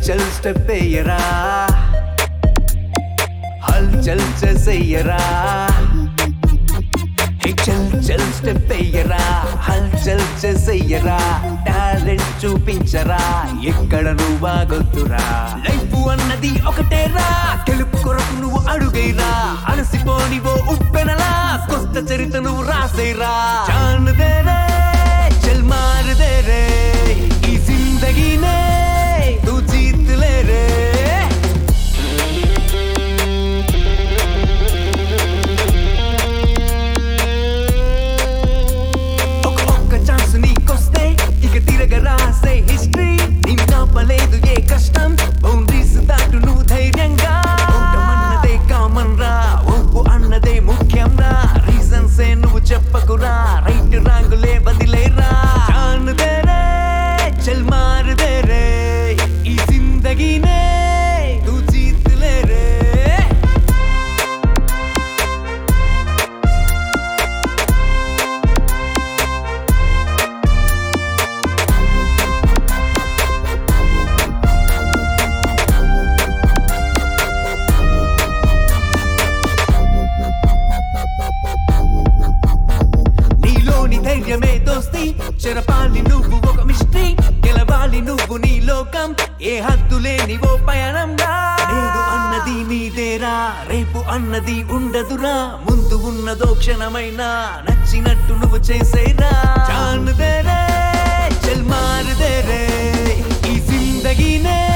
చల్ స్టెప్ వేయరా హల్ చల్ చేసెయ్యరా హే చల్ చల్ స్టెప్ వేయరా హల్ చల్ చేసెయ్యరా టాలెంట్ చూపించరా ఎక్కడ నువ్వు బాగొద్దురా లైఫ్ అన్నది ఒకటేరా గెలుపు కొరకు నువ్వు అడుగైరా అలసిపోని ఓ ఉప్పెనలా కొత్త చరిత్ర నువ్వు రాసేరా చాన్ దేరే చల్ మార్ దేరే ఈ జిందగీనే తూ జీత్ లే రే ఒక ఒక్క ఛాన్స్ నీకొస్తే ఇక తిరగ రాసే హిస్టరీ నీకు తప్పలేదు ఏ కష్టం బౌండరీస్ దాటు నువ్వు ధైర్యంగా ఓటమన్నదే కామన్ రా ఒప్పు అన్నదే ముఖ్యం రా రీజన్స్ ఏ నువ్వు చెప్పకురా రైట్ రాంగులే బదిలేరా జాన్ దేరే చల్ మార్ దేరే ఈ జిందగీనే తూ జీత్ లే రే నీలోని ధైర్యమే దోస్తి చెరపాలి నువ్వు ఒక మిస్టరీ గెలవాలి నువ్వు నీ లోకం ఏ హద్దు లేని ఓ పయనంగా నేడు అన్నది నీదేరా రేపు అన్నది ఉండదురా ముందు ఉన్నదో క్షణమైనా నచ్చినట్టు నువ్వు చేసేరా చాన్ దేరే చల్ మార్ దేరే ఈ జిందగీనే